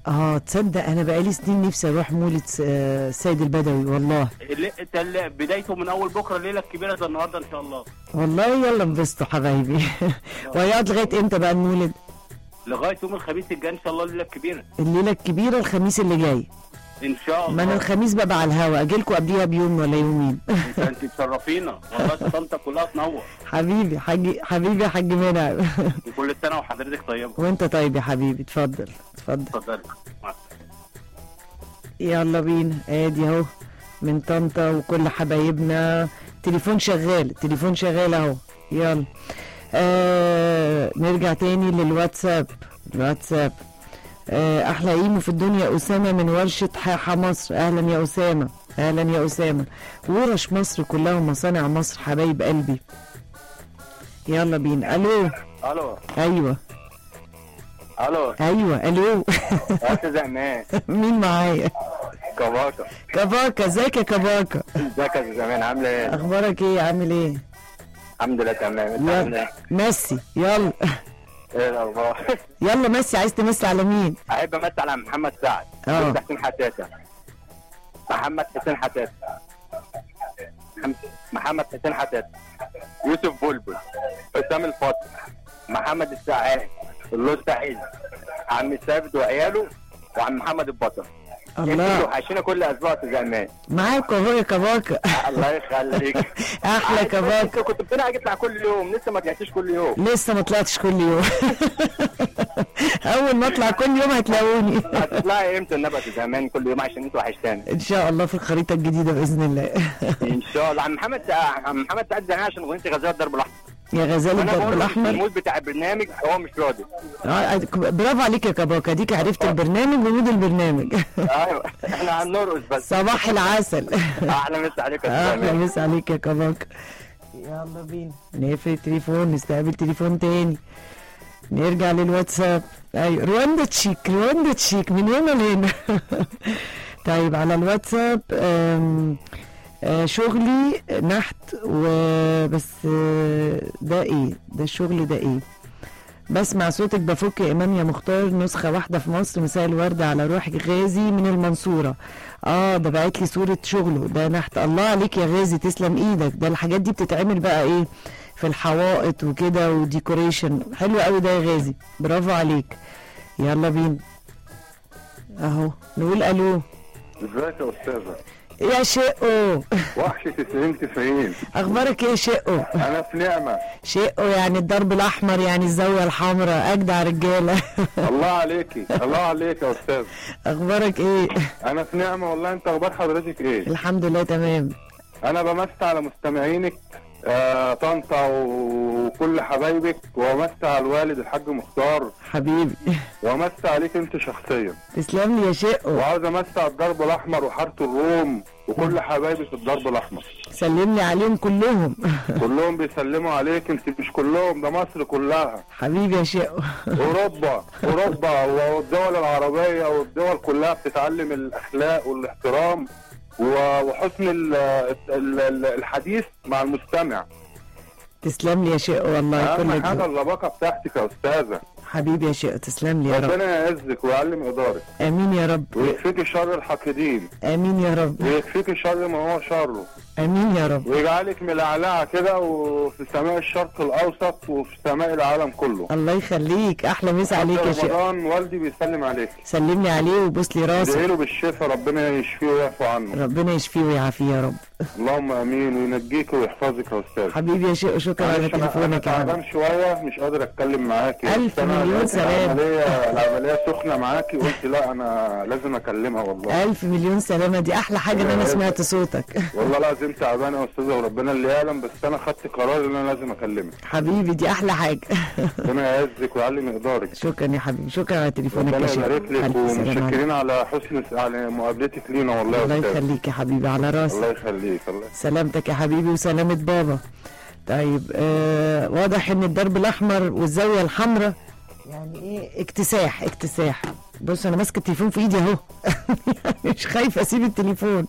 اه تصدق انا بقالي سنين نفسي اروح مولد س- آه، السيد البدوي والله اللي- تل- بدايته من اول بكره الليله الكبيره زي النهارده ان شاء الله والله يلا انبسطوا حبايبي وهيقعد لغايه امتى بقى المولد لغايه يوم الخميس الجاي ان شاء الله الليله الكبيره الليله الكبيره الخميس اللي جاي ان شاء ما انا الله الخميس بقى على الهوا اجيلكوا قبليها بيوم ولا يومين انت انت تشرفينا والله طنطا كلها تنور حبيبي حاج حبيبي يا حاج منعم وكل سنه وحضرتك طيبه وانت طيب يا حبيبي اتفضل اتفضل اتفضلي مع يلا بينا ادي اهو من طنطا وكل حبايبنا تليفون شغال التليفون شغال اهو يلا آه نرجع تاني للواتساب الواتساب آه احلى ايمو في الدنيا اسامه من ورشه حاحه مصر اهلا يا اسامه اهلا يا اسامه ورش مصر كلها ومصانع مصر حبايب قلبي يلا بينا الو الو ايوه الو ايوه الو استاذ امان مين معايا كباكا كباكا ازيك يا كباكا ازيك يا استاذ امان عامله ايه؟ اخبارك ايه عامل ايه الحمد لله تمام انت عامل يلا ايه؟ ميسي يلا ايه الاخبار؟ يلا ميسي عايز تمسي على مين احب امثل على محمد سعد اه. يوسف حسين حتاته محمد حسين حتاته محمد- محمد حسين حتاته يوسف بلبل حسام الفاطمي محمد السعاد اللوز سعيد عم ثابت وعياله وعم محمد البطل انتوا الله وحشينا كل اسبوع يا استاذ امان معاك اهو يا كباكا الله يخليك احلى كباكا انت كنت بتلعب اطلع كل يوم لسه ما طلعتش كل يوم لسه ما طلعتش كل يوم اول ما اطلع كل يوم هتلاقوني هتطلعي امتى النبأ زمان كل يوم عشان انتوا وحشتاني ان شاء الله في الخريطه الجديده باذن الله ان شاء الله عم محمد سع- عم محمد سعد زهقان عشان اغنيه غزال الدرب الاحمر يا غزال انا الدرب بقول له الاحمر المود بتاع البرنامج هو مش راضي آه، برافو عليك يا كباكا ديك عرفت البرنامج ومود البرنامج ايوه احنا هنرقص بس صباح العسل احلى مسا عليك يا احلى استاذ مسا عليك يا كباكا يلا بينا نقفل التليفون نستقبل تليفون تاني نرجع للواتساب ايوه رواندا تشيك رواندا تشيك من هنا لهنا طيب على الواتساب أم آه، شغلي نحت وبس آه، ده ايه ده الشغل ده ايه بسمع صوتك بفك يا امام يا مختار نسخه واحده في مصر مساء الورد على روح غازي من المنصوره اه ده بعت لي صوره شغله ده نحت الله عليك يا غازي تسلم ايدك ده الحاجات دي بتتعمل بقى ايه في الحوائط وكده وديكوريشن حلو قوي ده يا غازي برافو عليك يلا بينا اهو نقول الو ازيك يا استاذه يا شقو وحش 90 90 اخبارك ايه يا شقو انا في نعمه شقو يعني الضرب الاحمر يعني الزاويه الحمراء اجدع رجاله الله عليكي الله عليك يا استاذ اخبارك ايه انا في نعمه والله انت اخبار حضرتك ايه الحمد لله تمام انا بمس على مستمعينك آه طنطا وكل حبايبك ومس على الوالد الحاج مختار حبيبي ومس عليك انت شخصيا تسلم لي يا شقو وعاوز امس على الضرب الاحمر وحاره الروم وكل حبايبي في الضرب الاحمر سلم لي عليهم كلهم كلهم بيسلموا عليك انت مش كلهم ده مصر كلها حبيبي يا شقو اوروبا اوروبا والدول العربيه والدول كلها بتتعلم الاخلاق والاحترام و- وحسن ال- ال- ال- الحديث مع المستمع تسلم لي يا شقو والله اهم كلك حاجه ذوق. اللباقه بتاعتك يا استاذه حبيبي يا شقو تسلم لي يا رب ربنا يعزك ويعلم ادارك امين يا رب ويكفيك شر الحاقدين امين يا رب ويكفيك شر ما هو شره امين يا رب ويجعلك ملعلعه كده وفي سماء الشرق الاوسط وفي سماء العالم كله الله يخليك احلى مسا عليك يا شقو رمضان والدي بيسلم عليك سلم لي عليه وبوس لي راسه ادعي له بالشفاء ربنا يشفيه ويعفو عنه ربنا يشفيه ويعافيه يا رب اللهم امين وينجيك ويحفظك يا استاذ حبيبي يا شقو شكرا على معلش انا أنا تليفونك يا حبيبي تعبان شويه مش قادر اتكلم معاكي ألف بس أنا مليون لقيت سلام. العمليه العمليه سخنه معاكي قلت لا انا لازم اكلمها والله الف مليون سلامه دي احلى حاجه ان انا سمعت صوتك والله العظيم تعبان يا استاذه وربنا اللي يعلم بس انا خدت قرار ان انا لازم اكلمك حبيبي دي احلى حاجه ربنا يعزك ويعلي مقدارك شكرا يا حبيبي شكرا على تليفونك يا ربنا شيخ يبارك لك ألف سلامة عليك. ومتشكرين على حسن على مقابلتك لينا والله يا الله استاذ يخليك يا حبيبي على راسي الله يخليك الله سلامتك يا حبيبي وسلامة بابا طيب آه واضح ان الدرب الاحمر والزاويه الحمراء يعني ايه اكتساح اكتساح بص انا ماسكه التليفون في ايدي اهو مش خايفه اسيب التليفون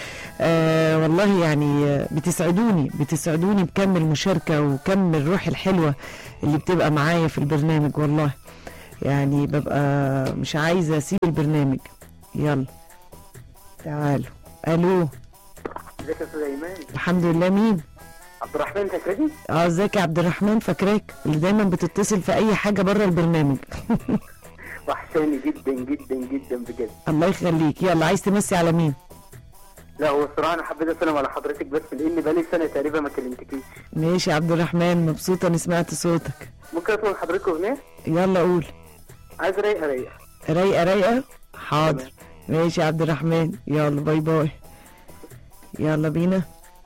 آه والله يعني آه، بتسعدوني بتسعدوني بكم المشاركه وكم الروح الحلوه اللي بتبقى معايا في البرنامج والله يعني ببقى مش عايزه اسيب البرنامج يلا تعالوا الو ازيك يا سليمان الحمد لله مين عبد الرحمن فاكرني اه ازيك يا عبد الرحمن فاكراك اللي دايما بتتصل في اي حاجه بره البرنامج وحشاني جدا جدا جدا بجد الله يخليك يلا عايز تمسي على مين لا هو الصراحه انا حبيت اسلم على حضرتك بس لان بقالي سنه تقريبا ما كلمتكيش ماشي يا عبد الرحمن مبسوطه اني سمعت صوتك ممكن اطلب حضرتك اغنيه يلا قول عايز رايقه رايقه رايقه رايقه حاضر ماشي يا عبد الرحمن يلا باي باي يلا بينا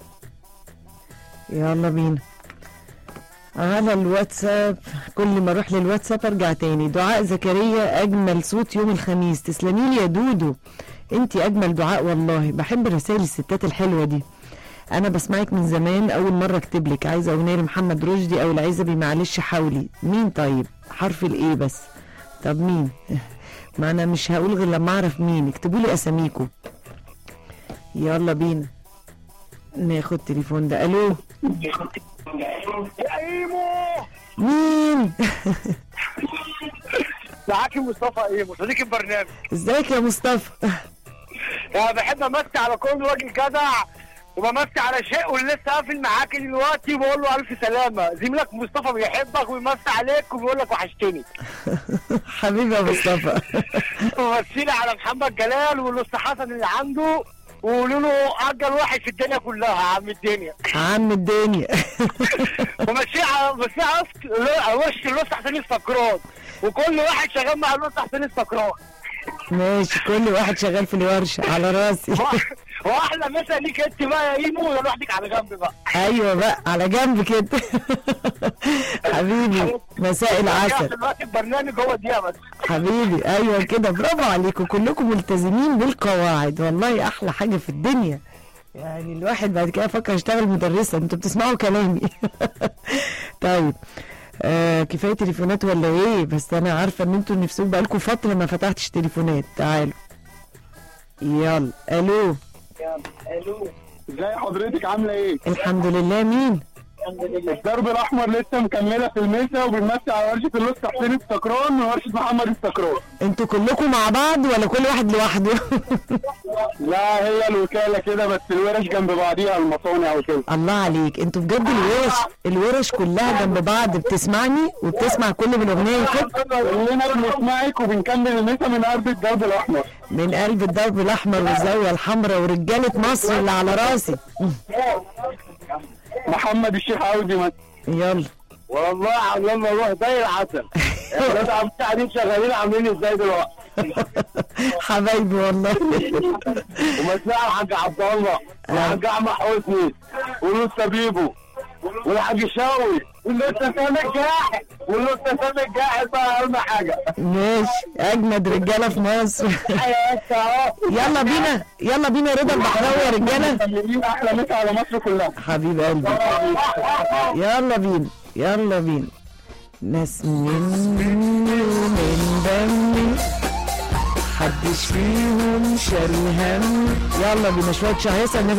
يلا بينا على الواتساب كل ما اروح للواتساب ارجع تاني دعاء زكريا اجمل صوت يوم الخميس تسلمي لي يا دودو انتي اجمل دعاء والله بحب رسائل الستات الحلوه دي انا بسمعك من زمان اول مره اكتب لك عايزه اغنيه لمحمد رشدي او العزبي معلش حاولي مين طيب حرف الايه بس طب مين ما انا مش هقول غير لما اعرف مين اكتبوا لي اساميكم يلا بينا ناخد تليفون ده الو مين معاكي مصطفى ايه صديق البرنامج ازيك يا مصطفى انا بحب امسي على كل راجل جدع وبمسي على شيء واللي لسه قافل معاك دلوقتي وبقول له الف سلامه زميلك مصطفى بيحبك ويمسي عليك وبيقول لك وحشتني حبيبي يا مصطفى ومسيلي على محمد جلال والاستاذ حسن اللي عنده وقولوا له اجل واحد في الدنيا كلها يا عم الدنيا عم الدنيا ومشي على مشي على وش- وش الاستاذ حسين السكران وكل واحد شغال مع الاستاذ حسين السكران ماشي كل واحد شغال في الورشه على راسي واحلى مسا ليك انت بقى يا ايمو ولا لوحدك على جنب بقى ايوه بقى على جنب كده حبيبي مساء العسل دلوقتي البرنامج هو دقيقه بس حبيبي ايوه كده برافو عليكم كلكم ملتزمين بالقواعد والله احلى حاجه في الدنيا يعني الواحد بعد كده فكر اشتغل مدرسه انتوا بتسمعوا كلامي طيب آه كفايه تليفونات ولا ايه بس انا عارفه ان انتوا نفسكم بقالكم فتره ما فتحتش تليفونات تعالوا يلا الو ازاي حضرتك عامله ايه؟ الحمد لله مين الدرب الاحمر لسه مكمله في المسا وبنمسي على ورشه اللص حسين السكران وورشه محمد السكران انتوا كلكم مع بعض ولا كل واحد لوحده لا هي الوكاله كده بس الورش جنب بعضيها المصانع وكده الله عليك انتوا بجد الورش الورش كلها جنب بعض بتسمعني وبتسمع كل من اغنيه كده كلنا بنسمعك وبنكمل المسا من ارض الدرب الاحمر من قلب الدرب الاحمر والزاويه الحمراء ورجاله مصر اللي على راسي محمد الشيخ عودي مثلا يلا والله عمال اروح زي العسل الولاد عم قاعدين شغالين عاملين ازاي دلوقتي حبايبي والله ومساء الحاج عبد الله والحاج احمد حسني ولسه بيبو والحاج شاوي ولسه سامي الجاحد ولسه سامي الجاحد بقى اهم حاجه ماشي اجمد رجاله في مصر يلا بينا يلا بينا رضا البحراوي يا رجاله مكملين احلى مسا على مصر كلها حبيب قلبي يلا بينا يلا بينا ناس مني ومن دمي محدش فيهم شال هم يلا بينا شويه شهيصه